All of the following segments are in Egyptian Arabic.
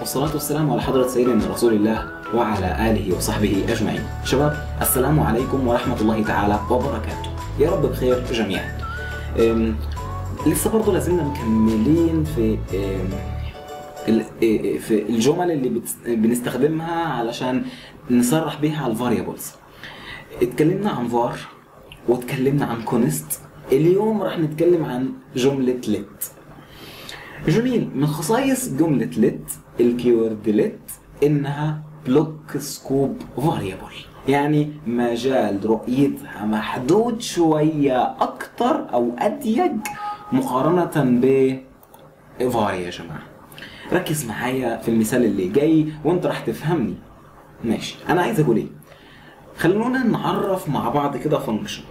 والصلاة والسلام على حضرة سيدنا رسول الله وعلى آله وصحبه أجمعين شباب السلام عليكم ورحمة الله تعالى وبركاته يا رب بخير جميعا أم، لسه برضه لازلنا مكملين في أم، ال- إيه- في الجمل اللي بتس- بنستخدمها علشان نصرح بيها على الفاريبلز اتكلمنا عن فار واتكلمنا عن كونست اليوم راح نتكلم عن جملة لت جميل من خصائص جملة لت الكيورد لت انها بلوك سكوب فاريبل يعني مجال رؤيتها محدود شوية اكتر او اضيق مقارنة ب فار يا جماعة ركز معايا في المثال اللي جاي وانت راح تفهمني ماشي انا عايز اقول ايه خلونا نعرف مع بعض كده فانكشن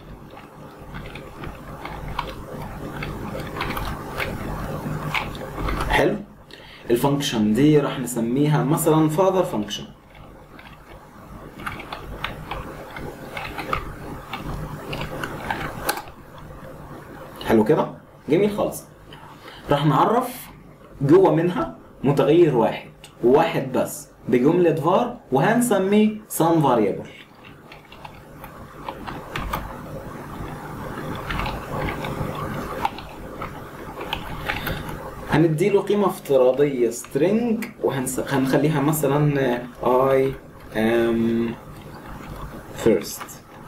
حلو الفانكشن دي راح نسميها مثلا father function حلو كده جميل خالص راح نعرف جوه منها متغير واحد وواحد بس بجملة var وهنسميه some variable هنديله قيمة افتراضية string وهنخليها مثلا I am first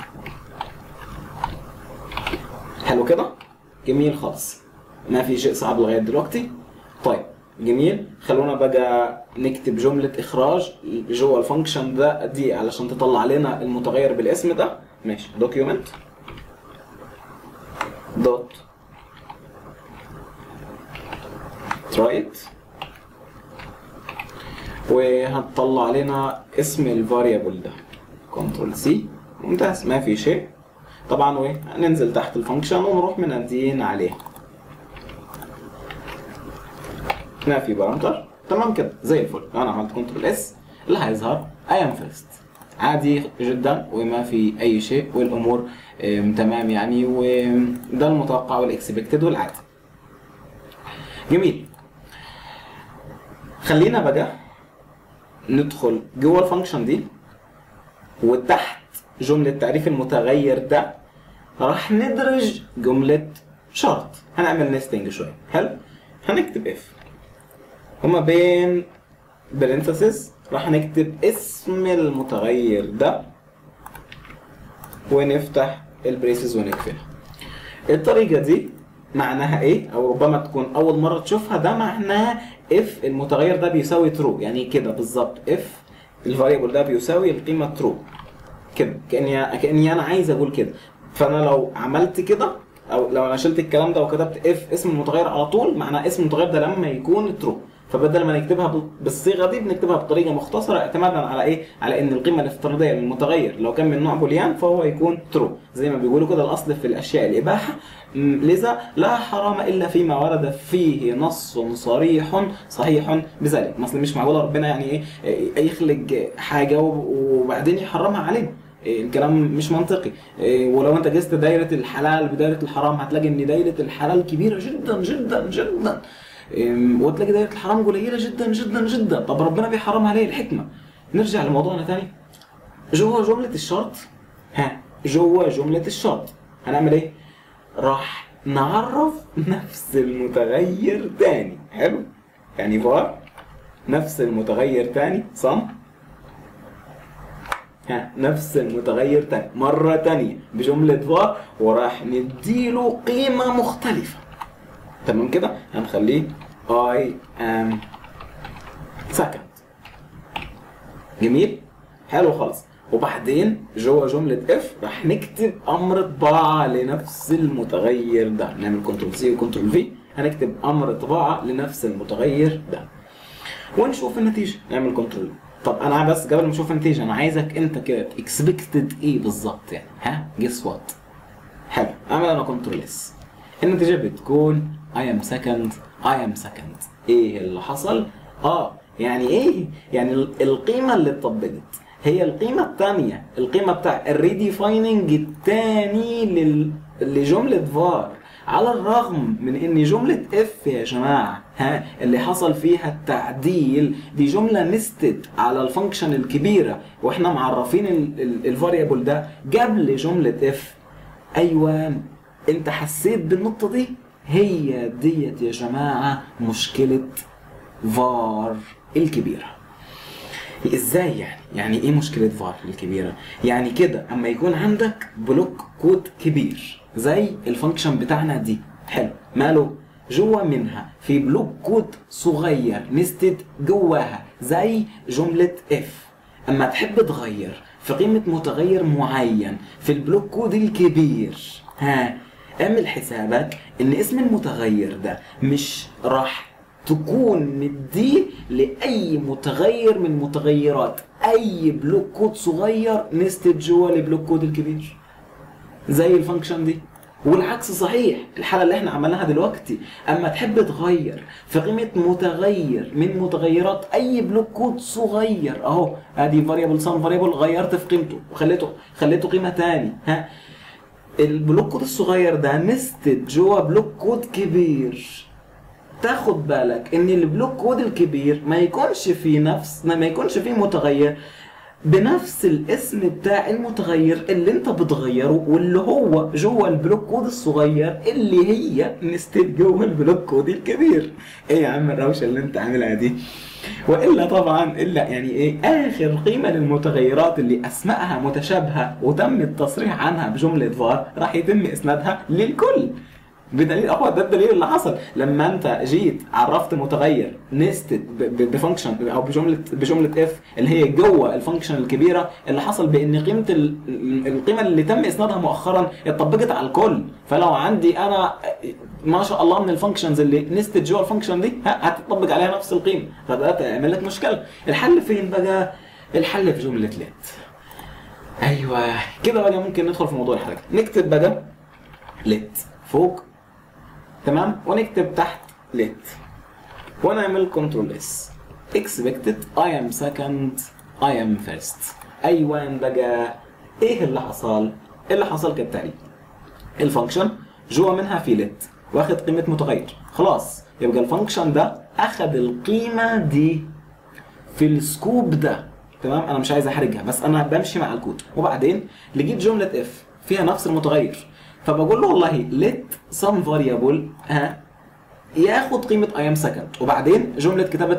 حلو كده؟ جميل خالص ما في شيء صعب لغاية دلوقتي طيب جميل خلونا بقى نكتب جملة إخراج جوه الفانكشن ده دي علشان تطلع لنا المتغير بالاسم ده ماشي document دوت رايت وهتطلع لنا اسم الفاريبل ده كنترول سي ممتاز ما في شيء طبعا وايه هننزل تحت الفانكشن ونروح منادين عليها ما في بارامتر تمام كده زي الفل لو انا عملت كنترول اس اللي هيظهر اي ام فيرست عادي جدا وما في اي شيء والامور ام، تمام يعني وده المتوقع والاكسبكتد والعادي جميل خلينا بقى ندخل جوه الفانكشن دي وتحت جملة تعريف المتغير ده راح ندرج جملة شرط هنعمل نستنج شوية حلو هنكتب اف وما بين برنتسز راح نكتب اسم المتغير ده ونفتح البريسز ونقفلها الطريقة دي معناها ايه او ربما تكون اول مرة تشوفها ده معناها اف المتغير ده بيساوي ترو يعني كده بالظبط اف الفاريبل ده بيساوي القيمة ترو كده كاني كاني انا عايز اقول كده فانا لو عملت كده او لو انا شلت الكلام ده وكتبت اف اسم المتغير على طول معناه اسم المتغير ده لما يكون ترو فبدل ما نكتبها بال- بالصيغه دي بنكتبها بطريقه مختصره اعتمادا على ايه؟ على ان القيمه الافتراضيه للمتغير لو كان من نوع بوليان فهو يكون ترو زي ما بيقولوا كده الاصل في الاشياء الاباحه م، لذا لا حرام الا فيما ورد فيه نص صريح صحيح بذلك مثلا مش معقول ربنا يعني ايه إيه، يخلق حاجه وب- وبعدين يحرمها علينا إيه، الكلام مش منطقي إيه، ولو انت قست دايره الحلال بدايره الحرام هتلاقي ان دايره الحلال كبيره جدا جدا جدا إيه، وتلاقي دايره الحرام قليله جدا جدا جدا طب ربنا بيحرمها ليه الحكمه نرجع لموضوعنا تاني جوه جمله الشرط ها جوه جمله الشرط هنعمل ايه راح نعرف نفس المتغير تاني حلو يعني فار نفس المتغير تاني صم ها نفس المتغير تاني مرة تانية بجملة فار وراح نديله قيمة مختلفة تمام كده هنخليه I am second جميل حلو خالص وبعدين جوه جملة اف راح نكتب امر طباعة لنفس المتغير ده نعمل كنترول سي وكنترول في هنكتب امر طباعة لنفس المتغير ده ونشوف النتيجة نعمل كنترول طب انا بس قبل ما اشوف النتيجة انا عايزك انت كده اكسبكتد ايه بالظبط يعني ها جس وات حلو اعمل انا كنترول اس النتيجة بتكون I am second I am second ايه اللي حصل اه يعني ايه يعني ال- القيمة اللي اتطبقت هي القيمة الثانية القيمة بتاع الريديفايننج الثاني لل... لجملة فار على الرغم من ان جملة اف يا جماعة ها اللي حصل فيها التعديل دي جملة نستد على الفانكشن الكبيرة واحنا معرفين الفاريبل ده قبل جملة اف ايوه انت حسيت بالنقطة دي هي ديت يا جماعة مشكلة فار الكبيرة ازاي يعني؟ يعني ايه مشكلة فار الكبيرة؟ يعني كده اما يكون عندك بلوك كود كبير زي الفانكشن بتاعنا دي حلو ماله؟ جوا منها في بلوك كود صغير نستد جواها زي جملة اف اما تحب تغير في قيمة متغير معين في البلوك كود الكبير ها اعمل حسابك ان اسم المتغير ده مش راح تكون مديه لاي متغير من متغيرات اي بلوك كود صغير نستد جوه البلوك كود الكبير زي الفانكشن دي والعكس صحيح الحالة اللي احنا عملناها دلوقتي اما تحب تغير في قيمة متغير من متغيرات اي بلوك كود صغير اهو ادي فاريبل سم فاريبل غيرت في قيمته وخليته خليته قيمة تاني ها البلوك كود الصغير ده نستد جوه بلوك كود كبير تاخد بالك ان البلوك كود الكبير ما يكونش فيه نفس ما يكونش فيه متغير بنفس الاسم بتاع المتغير اللي انت بتغيره واللي هو جوه البلوك كود الصغير اللي هي نستيت جوه البلوك كود الكبير ايه يا عم الروشه اللي انت عاملها دي والا طبعا الا يعني ايه اخر قيمه للمتغيرات اللي اسمائها متشابهه وتم التصريح عنها بجمله فار راح يتم اسنادها للكل بدليل هو ده الدليل اللي حصل لما انت جيت عرفت متغير نستد بفانكشن او بجمله بجمله اف اللي هي جوه الفانكشن الكبيره اللي حصل بان قيمه ال- القيمه اللي تم اسنادها مؤخرا اتطبقت على الكل فلو عندي انا ما شاء الله من الفانكشنز اللي نستد جوه الفانكشن دي ها، هتطبق عليها نفس القيمه فده تعمل لك مشكله الحل فين بقى الحل في جمله ليت ايوه كده بقى ممكن ندخل في موضوع الحلقه نكتب بقى ليت فوق تمام ونكتب تحت ليت ونعمل كنترول اس expected I am second I am first ايوه بقى ايه اللي حصل اللي حصل كالتالي الفانكشن جوا منها في ليت واخد قيمه متغير خلاص يبقى الفانكشن ده اخد القيمه دي في السكوب ده تمام انا مش عايز احرجها بس انا بمشي مع الكود وبعدين لقيت جمله اف فيها نفس المتغير فبقول له والله let some variable ها ياخد قيمه I am second وبعدين جمله كتابه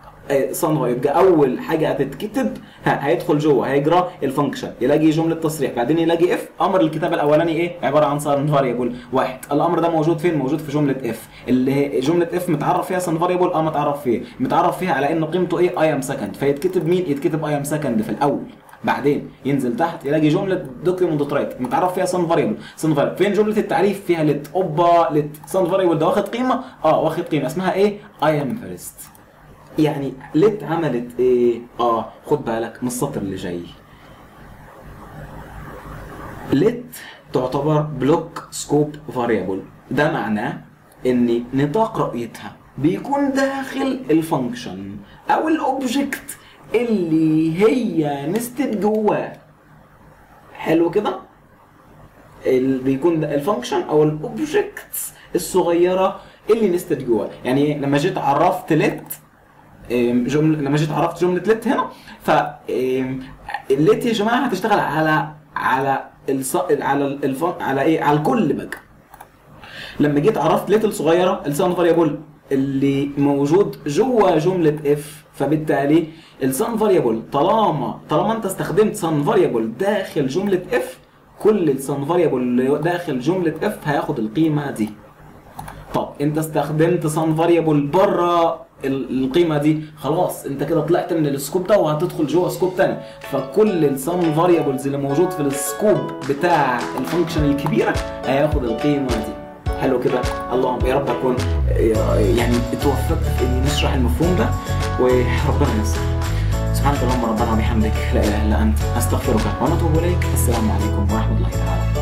صنع يبقى اول حاجه هتتكتب ها هيدخل جوه هيجرى الفانكشن يلاقي جمله تصريح بعدين يلاقي اف امر الكتابه الاولاني ايه عباره عن صن فاريبل واحد الامر ده موجود فين موجود في جمله اف اللي هي جمله اف متعرف فيها صن فاريبل اه متعرف فيه متعرف فيها على ان قيمته ايه اي ام سكند فيتكتب مين يتكتب اي ام سكند في الاول بعدين ينزل تحت يلاقي جمله دوكيومنت دوت رايت متعرف فيها صن فاريبل صن فاريبل فين جمله التعريف فيها لت اوبا لت صن فاريبل ده واخد قيمه اه واخد قيمه اسمها ايه اي ام فيرست يعني ليت عملت ايه؟ اه خد بالك من السطر اللي جاي. ليت تعتبر بلوك سكوب فاريبل ده معناه ان نطاق رؤيتها بيكون داخل الفانكشن او الاوبجكت اللي هي نستد جواه حلو كده اللي بيكون ده الفانكشن او الاوبجكتس الصغيره اللي نستد جواه يعني لما جيت عرفت ليت جمله لما جيت عرفت جمله ليت هنا ف الليت يا جماعه هتشتغل على على الص... على الف... على ايه على الكل بقى لما جيت عرفت ليت الصغيره السان فاريبل اللي موجود جوه جمله اف فبالتالي السان فاريبل طالما طالما انت استخدمت سان فاريبل داخل جمله اف كل السان فاريبل اللي داخل جمله اف هياخد القيمه دي طب انت استخدمت سان فاريبل بره القيمه دي خلاص انت كده طلعت من السكوب ده وهتدخل جوه سكوب تاني فكل السم فاريبلز اللي موجود في السكوب بتاع الفانكشن الكبيره هياخد القيمه دي حلو كده اللهم يا رب اكون يعني اتوفقت في اني نشرح المفهوم ده وربنا ييسر سبحانك اللهم ربنا وبحمدك لا اله الا انت استغفرك ونتوب اليك السلام عليكم ورحمه الله تعالى